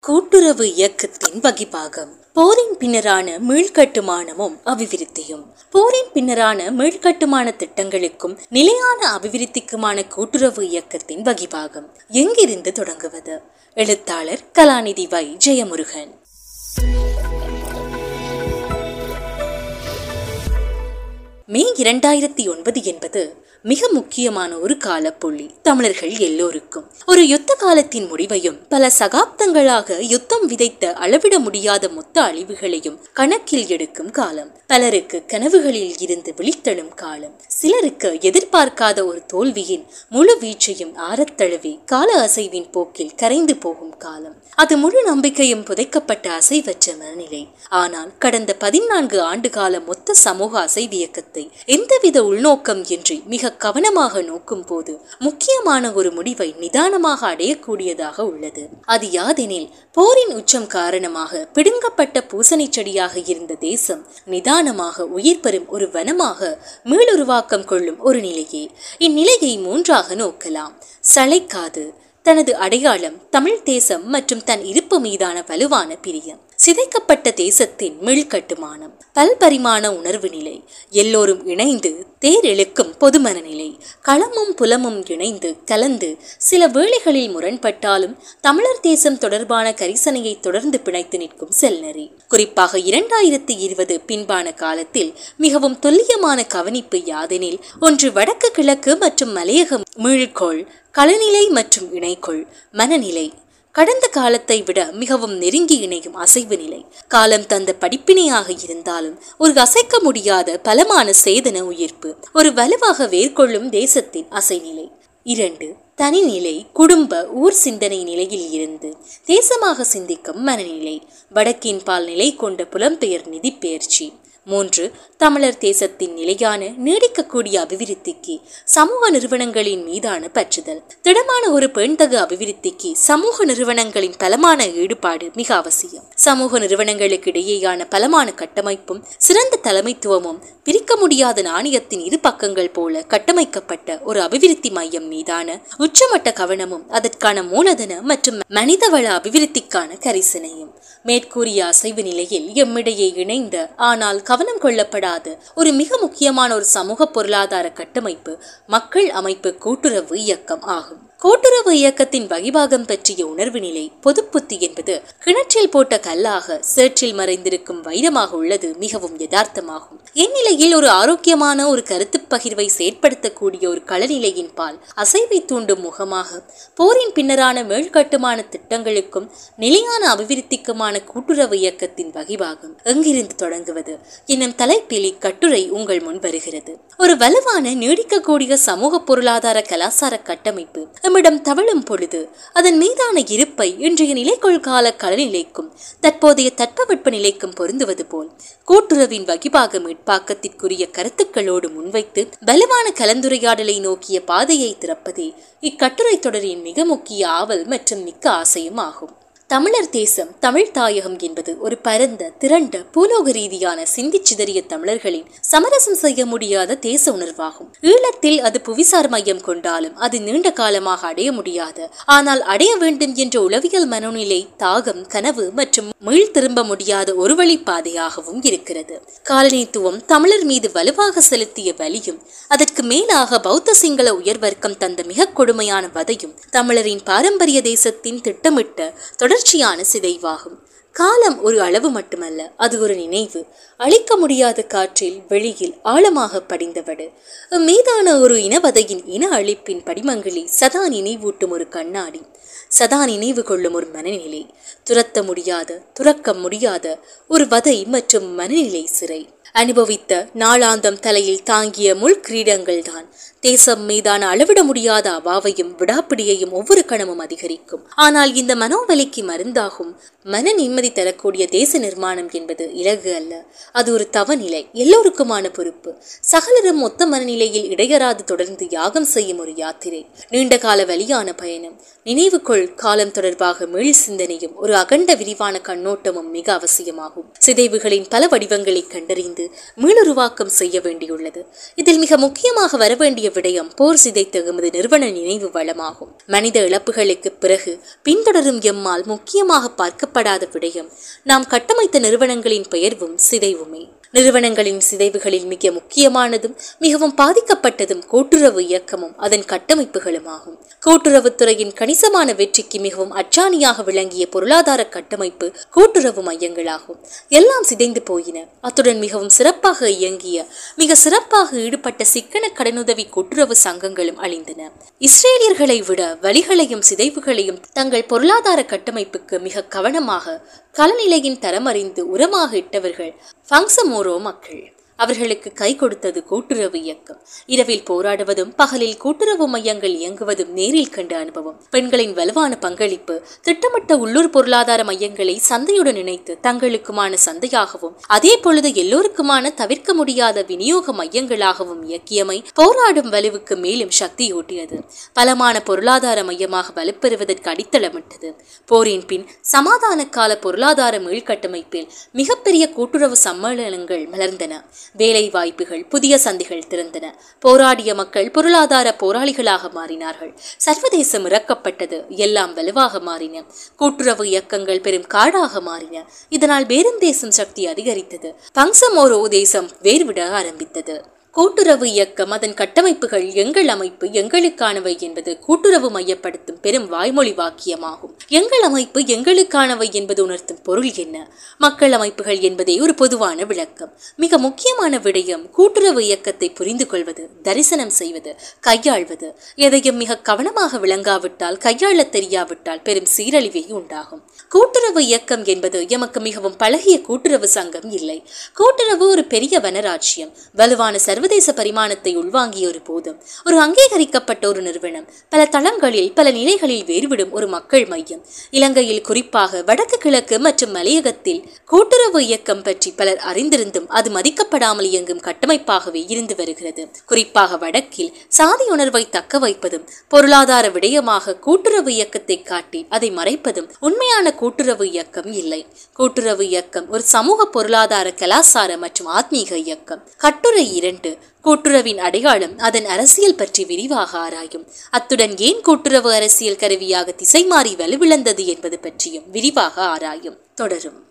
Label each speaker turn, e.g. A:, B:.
A: கூட்டுறவு இயக்கத்தின் வகிபாகம் போரின் பின்னரான மீள்கட்டுமானமும் அபிவிருத்தியும் போரின் பின்னரான மீள்கட்டுமான திட்டங்களுக்கும் நிலையான அபிவிருத்திக்குமான கூட்டுறவு இயக்கத்தின் வகிபாகம் எங்கிருந்து தொடங்குவது எழுத்தாளர் கலாநிதி வை ஜெயமுருகன் மே இரண்டாயிரத்தி ஒன்பது என்பது மிக முக்கியமான ஒரு காலப்புள்ளி தமிழர்கள் எல்லோருக்கும் ஒரு யுத்த காலத்தின் முடிவையும் பல சகாப்தங்களாக யுத்தம் விதைத்த அளவிட முடியாத மொத்த அழிவுகளையும் கணக்கில் எடுக்கும் காலம் பலருக்கு கனவுகளில் இருந்து விழித்தெழும் காலம் சிலருக்கு எதிர்பார்க்காத ஒரு தோல்வியின் முழு வீச்சையும் ஆரத்தழுவி கால அசைவின் போக்கில் கரைந்து போகும் காலம் அது முழு நம்பிக்கையும் புதைக்கப்பட்ட அசைவற்ற மனநிலை ஆனால் கடந்த பதினான்கு ஆண்டு கால மொத்த சமூக அசைவியக்கத்தை எந்தவித உள்நோக்கம் இன்றி மிக கவனமாக நோக்கும் போது முக்கியமான ஒரு முடிவை நிதானமாக அடையக்கூடியதாக உள்ளது அது யாதெனில் போரின் உச்சம் காரணமாக பிடுங்கப்பட்ட பூசணி செடியாக இருந்த தேசம் நிதானமாக உயிர் பெறும் ஒரு வனமாக மீளுருவாக்கம் கொள்ளும் ஒரு நிலையே இந்நிலையை மூன்றாக நோக்கலாம் சளைக்காது தனது அடையாளம் தமிழ் தேசம் மற்றும் தன் இருப்பு மீதான வலுவான பிரியம் சிதைக்கப்பட்ட தேசத்தின் மீள்கட்டுமானம் பல்பரிமாண உணர்வு நிலை எல்லோரும் இணைந்து தேர் இழுக்கும் பொதுமன நிலை களமும் புலமும் இணைந்து கலந்து சில வேளைகளில் முரண்பட்டாலும் தமிழர் தேசம் தொடர்பான கரிசனையை தொடர்ந்து பிணைத்து நிற்கும் செல்நெறி குறிப்பாக இரண்டாயிரத்தி இருபது பின்பான காலத்தில் மிகவும் துல்லியமான கவனிப்பு யாதெனில் ஒன்று வடக்கு கிழக்கு மற்றும் மலையக மீள்கோள் களநிலை மற்றும் இணைக்கொள் மனநிலை கடந்த காலத்தை விட மிகவும் நெருங்கி இணையும் அசைவு நிலை காலம் தந்த படிப்பினையாக இருந்தாலும் ஒரு அசைக்க முடியாத பலமான சேதன உயிர்ப்பு ஒரு வலுவாக வேர்கொள்ளும் தேசத்தின் அசைநிலை இரண்டு தனிநிலை குடும்ப ஊர் சிந்தனை நிலையில் இருந்து தேசமாக சிந்திக்கும் மனநிலை வடக்கின் பால் நிலை கொண்ட புலம்பெயர் நிதி பெயர்ச்சி மூன்று தமிழர் தேசத்தின் நிலையான நீடிக்கக்கூடிய அபிவிருத்திக்கு சமூக நிறுவனங்களின் மீதான பற்றுதல் திடமான ஒரு பெண்தகு அபிவிருத்திக்கு சமூக நிறுவனங்களின் பலமான ஈடுபாடு மிக அவசியம் சமூக நிறுவனங்களுக்கு இடையேயான பலமான கட்டமைப்பும் சிறந்த தலைமைத்துவமும் பிரிக்க முடியாத நாணயத்தின் இரு பக்கங்கள் போல கட்டமைக்கப்பட்ட ஒரு அபிவிருத்தி மையம் மீதான உச்சமட்ட கவனமும் அதற்கான மூலதன மற்றும் மனிதவள அபிவிருத்திக்கான கரிசனையும் மேற்கூறிய அசைவு நிலையில் எம்மிடையே இணைந்த ஆனால் கவனம் கொள்ளப்படாத ஒரு மிக முக்கியமான ஒரு சமூக பொருளாதார கட்டமைப்பு மக்கள் அமைப்பு கூட்டுறவு இயக்கம் ஆகும் கூட்டுறவு இயக்கத்தின் வகிபாகம் பற்றிய உணர்வு நிலை பொதுப்புத்தி என்பது கிணற்றில் போட்ட கல்லாக சேற்றில் மறைந்திருக்கும் வைரமாக உள்ளது மிகவும் யதார்த்தமாகும் இந்நிலையில் ஒரு ஆரோக்கியமான ஒரு கருத்து பகிர்வை செயற்படுத்தக்கூடிய ஒரு களநிலையின் பால் அசைவை தூண்டும் முகமாக போரின் பின்னரான மேல்கட்டுமான திட்டங்களுக்கும் நிலையான அபிவிருத்திக்குமான கூட்டுறவு இயக்கத்தின் வகிபாகம் எங்கிருந்து தொடங்குவது என்னும் தலைப்பில் இக்கட்டுரை உங்கள் முன் வருகிறது ஒரு வலுவான நீடிக்கக்கூடிய சமூக பொருளாதார கலாசார கட்டமைப்பு நம்மிடம் தவழும் பொழுது அதன் மீதான இருப்பை இன்றைய நிலைக்கொள்கால களநிலைக்கும் தற்போதைய தட்பவெட்ப நிலைக்கும் பொருந்துவது போல் கூட்டுறவின் வகிபாக மீட்பாக்கத்திற்குரிய கருத்துக்களோடு முன்வைத்து பலமான கலந்துரையாடலை நோக்கிய பாதையை திறப்பதே இக்கட்டுரை தொடரின் மிக முக்கிய ஆவல் மற்றும் மிக்க ஆசையும் ஆகும் தமிழர் தேசம் தமிழ் தாயகம் என்பது ஒரு பரந்த திரண்ட பூலோக ரீதியான சிந்தி சிதறிய தமிழர்களின் சமரசம் செய்ய முடியாத தேச உணர்வாகும் ஈழத்தில் அது புவிசார் மையம் கொண்டாலும் அது நீண்ட காலமாக அடைய முடியாத ஆனால் அடைய வேண்டும் என்ற உளவியல் மனநிலை தாகம் கனவு மற்றும் மீள் திரும்ப முடியாத ஒரு வழி பாதையாகவும் இருக்கிறது காலனித்துவம் தமிழர் மீது வலுவாக செலுத்திய வலியும் அதற்கு மேலாக பௌத்த சிங்கள உயர்வர்க்கம் தந்த மிக கொடுமையான வதையும் தமிழரின் பாரம்பரிய தேசத்தின் திட்டமிட்ட தொடர் தொடர்ச்சியான சிதைவாகும் காலம் ஒரு அளவு மட்டுமல்ல அது ஒரு நினைவு அழிக்க முடியாத காற்றில் வெளியில் ஆழமாக படிந்தவடு மீதான ஒரு இனவதையின் இன அழிப்பின் படிமங்களி சதா நினைவூட்டும் ஒரு கண்ணாடி சதா நினைவு கொள்ளும் ஒரு மனநிலை துரத்த முடியாத துறக்க முடியாத ஒரு வதை மற்றும் மனநிலை சிறை அனுபவித்த நாளாந்தம் தலையில் தாங்கிய முள் கிரீடங்கள் தான் தேசம் மீதான அளவிட முடியாத அவாவையும் விடாப்பிடியையும் ஒவ்வொரு கணமும் அதிகரிக்கும் ஆனால் இந்த மனோவலிக்கு மருந்தாகும் மன நிம்மதி தரக்கூடிய தேச நிர்மாணம் என்பது இலகு அல்ல அது ஒரு தவநிலை எல்லோருக்குமான பொறுப்பு சகலரும் மொத்த மனநிலையில் இடையறாது தொடர்ந்து யாகம் செய்யும் ஒரு யாத்திரை நீண்டகால வழியான பயணம் நினைவுகொள் காலம் தொடர்பாக மீள் சிந்தனையும் ஒரு அகண்ட விரிவான கண்ணோட்டமும் மிக அவசியமாகும் சிதைவுகளின் பல வடிவங்களை கண்டறிந்து மீளுருவாக்கம் செய்ய வேண்டியுள்ளது இதில் மிக முக்கியமாக வரவேண்டிய விடயம் போர் சிதைத்த எமது நிறுவன நினைவு வளமாகும் மனித இழப்புகளுக்கு பிறகு பின்தொடரும் எம்மால் முக்கியமாக பார்க்கப்படாத விடயம் நாம் கட்டமைத்த நிறுவனங்களின் பெயர்வும் சிதைவுமே நிறுவனங்களின் சிதைவுகளில் மிக முக்கியமானதும் மிகவும் பாதிக்கப்பட்டதும் கூட்டுறவு இயக்கமும் அதன் கட்டமைப்புகளும் ஆகும் கூட்டுறவுத்துறையின் கணிசமான வெற்றிக்கு மிகவும் அச்சாணியாக விளங்கிய பொருளாதார கட்டமைப்பு கூட்டுறவு மையங்களாகும் எல்லாம் சிதைந்து போயின அத்துடன் மிகவும் சிறப்பாக இயங்கிய மிக சிறப்பாக ஈடுபட்ட சிக்கன கடனுதவி கூட்டுறவு சங்கங்களும் அழிந்தன இஸ்ரேலியர்களை விட வழிகளையும் சிதைவுகளையும் தங்கள் பொருளாதார கட்டமைப்புக்கு மிக கவனமாக களநிலையின் தரமறிந்து உரமாக இட்டவர்கள் ஃபங்சமோரோ மக்கள் அவர்களுக்கு கை கொடுத்தது கூட்டுறவு இயக்கம் இரவில் போராடுவதும் பகலில் கூட்டுறவு மையங்கள் இயங்குவதும் நேரில் கண்ட அனுபவம் பெண்களின் வலுவான பங்களிப்பு திட்டமிட்ட உள்ளூர் பொருளாதார மையங்களை சந்தையுடன் இணைத்து தங்களுக்குமான சந்தையாகவும் அதே பொழுது எல்லோருக்குமான தவிர்க்க முடியாத விநியோக மையங்களாகவும் இயக்கியமை போராடும் வலுவுக்கு மேலும் சக்தியூட்டியது பலமான பொருளாதார மையமாக வலுப்பெறுவதற்கு அடித்தளமிட்டது போரின் பின் சமாதான கால பொருளாதார மீள்கட்டமைப்பில் மிகப்பெரிய கூட்டுறவு சம்மேளனங்கள் மலர்ந்தன வேலை வாய்ப்புகள் புதிய சந்தைகள் திறந்தன போராடிய மக்கள் பொருளாதார போராளிகளாக மாறினார்கள் சர்வதேசம் இறக்கப்பட்டது எல்லாம் வலுவாக மாறின கூட்டுறவு இயக்கங்கள் பெரும் காடாக மாறின இதனால் பேரும் தேசம் சக்தி அதிகரித்தது பங்சமோரோ தேசம் வேர்விட ஆரம்பித்தது கூட்டுறவு இயக்கம் அதன் கட்டமைப்புகள் எங்கள் அமைப்பு எங்களுக்கானவை என்பது கூட்டுறவு மையப்படுத்தும் பெரும் வாய்மொழி வாக்கியமாகும் எங்கள் அமைப்பு எங்களுக்கானவை என்பது உணர்த்தும் பொருள் என்ன மக்கள் அமைப்புகள் என்பதே ஒரு பொதுவான விளக்கம் மிக முக்கியமான விடயம் கூட்டுறவு இயக்கத்தை புரிந்து கொள்வது தரிசனம் செய்வது கையாள்வது எதையும் மிக கவனமாக விளங்காவிட்டால் கையாள தெரியாவிட்டால் பெரும் சீரழிவே உண்டாகும் கூட்டுறவு இயக்கம் என்பது எமக்கு மிகவும் பழகிய கூட்டுறவு சங்கம் இல்லை கூட்டுறவு ஒரு பெரிய வனராட்சியம் வலுவான சர்வதேச பரிமாணத்தை உள்வாங்கிய ஒரு போதும் ஒரு அங்கீகரிக்கப்பட்ட ஒரு நிறுவனம் பல தளங்களில் பல நிலைகளில் வேறுவிடும் ஒரு மக்கள் மையம் இலங்கையில் குறிப்பாக வடக்கு கிழக்கு மற்றும் மலையகத்தில் கூட்டுறவு இயக்கம் பற்றி பலர் அறிந்திருந்தும் அது மதிக்கப்படாமல் இயங்கும் கட்டமைப்பாகவே இருந்து வருகிறது குறிப்பாக வடக்கில் சாதி உணர்வை தக்க வைப்பதும் பொருளாதார விடயமாக கூட்டுறவு இயக்கத்தை காட்டி அதை மறைப்பதும் உண்மையான கூட்டுறவு இயக்கம் இல்லை கூட்டுறவு இயக்கம் ஒரு சமூக பொருளாதார கலாசார மற்றும் ஆத்மீக இயக்கம் கட்டுரை இரண்டு கூட்டுறவின் அடையாளம் அதன் அரசியல் பற்றி விரிவாக ஆராயும் அத்துடன் ஏன் கூட்டுறவு அரசியல் கருவியாக திசை மாறி வலுவிழந்தது என்பது பற்றியும் விரிவாக ஆராயும் தொடரும்